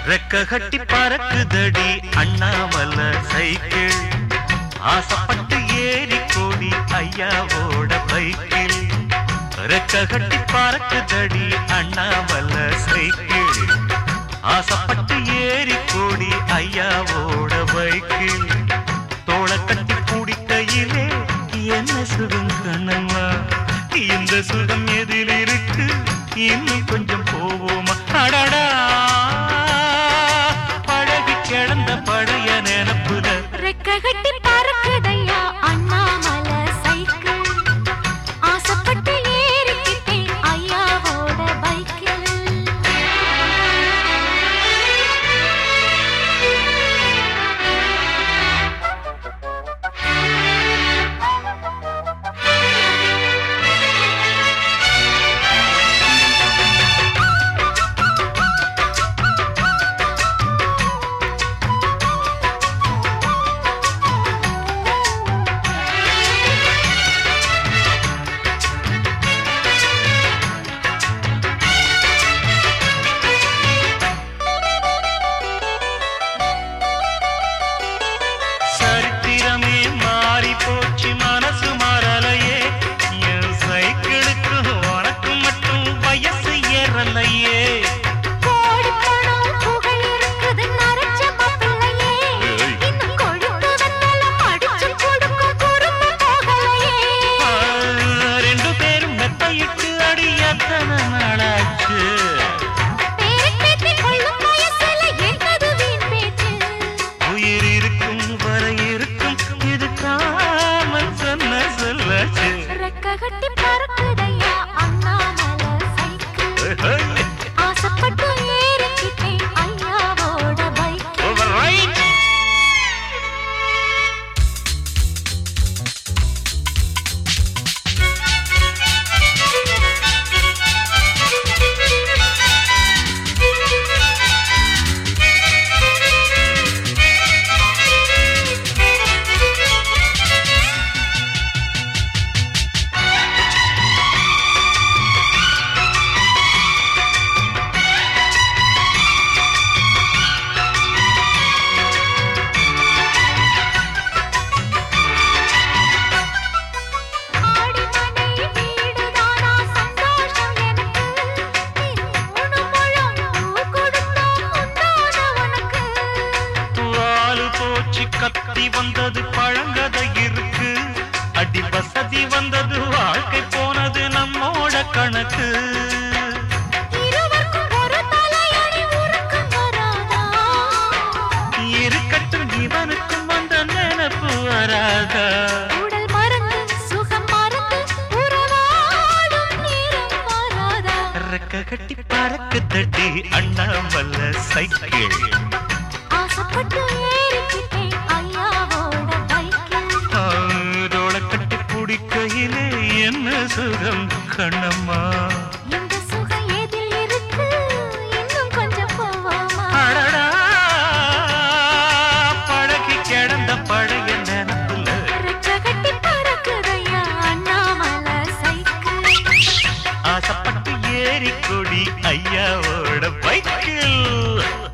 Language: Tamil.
ரெக்க கட்டி பறக்குதடி அண்ணாமல சைக்கிள் ஆசைப்பட்டு ஏறி கோடி ஐயாவோட பைக்கில் ரெக்க கட்டி பறக்குதடி அண்ணாமல சைக்கிள் ஆசைப்பட்டு ஏறி கோடி ஐயாவோட பைக்கில் தோள கட்டி குடிக்கையிலே என்ன சுகம் கண்ணம்மா இந்த சுகம் எதில் இருக்கு இன்னும் கொஞ்சம் போவோமா அடடா பழகி கிடந்த பழைய நினப்புல ரெக்க கட்டி பறக்குதையா அண்ணாமலை சைக்கிள் ஆசைப்பட்டு ஏறிக்கிட்டேன் ஐயாவோட பைக்கில் சரித்திரமே மாறி போச்சு மனசு மாறலையே என் சைக்கிளுக்கு உனக்கு மட்டும் வயசு ஏறலையே கோடி பணம் புகழ் இருக்குது நரைச்ச மாப்பிள்ளையே ஏய். இன்னும் கொழுப்பு வெத்தலம் அடிச்சு கொடுக்கும் குறும்பு போகலையே ஆ, ரெண்டு பேரும் மெத்தையிட்டு அடி எத்தனை நாளாச்சு பேரப்பேத்தி கொள்ளும் வயசுல என்னது வீண் பேச்சு உயிர் இருக்கும் வரை இருக்கும் இது காமன் சொன்ன சொல்லாச்சு ரெக்க கட்டி பறக்குதையா அண்ணாமலை சைக்கிள் ஆசைப்பட்டு ஏறிக்கிட்டேன் ஐயாவோட பைக்கில் Override. ஆடிமனை வீடுதானா சந்தோஷம் எனக்கு மூணு முழம் பூ கொடுத்தா உண்டான உனக்கு வாலு போச்சு கத்தி வந்தது பழங்கதை இருக்கு அடி வசதி வந்தது வாழ்க்கை போனது நம்மோட கணக்கு இருவருக்கும் ஒரு தலையணி உறக்கம் வராதா இருக்கட்டும் இவனுக்கும் வந்த நினைப்பு வராதா உடல் மறந்து சுகம் மறந்து உறவாடும் நேரம் வராதா ரெக்க கட்டி பறக்கு தட்டி அண்ணாமல்ல சைக்கிள் ஆசைப்பட்டு ஏறிக்கிட்டேன் ஐயாவோட பைக்கில் ஆரோட கட்டி பிடிக்கையிலே என்ன சுகம் கண்ணம்மா இந்த சுகம் எதில் இருக்கு இன்னும் கொஞ்சம் போவோமா அடடா பழகி கிடந்த பழைய நினப்புல ரெக்க கட்டி பறக்குதையா அண்ணாமலை சைக்கிள் ஆசைப்பட்டு ஏறி கொடி ஐயாவோட பைக்கில்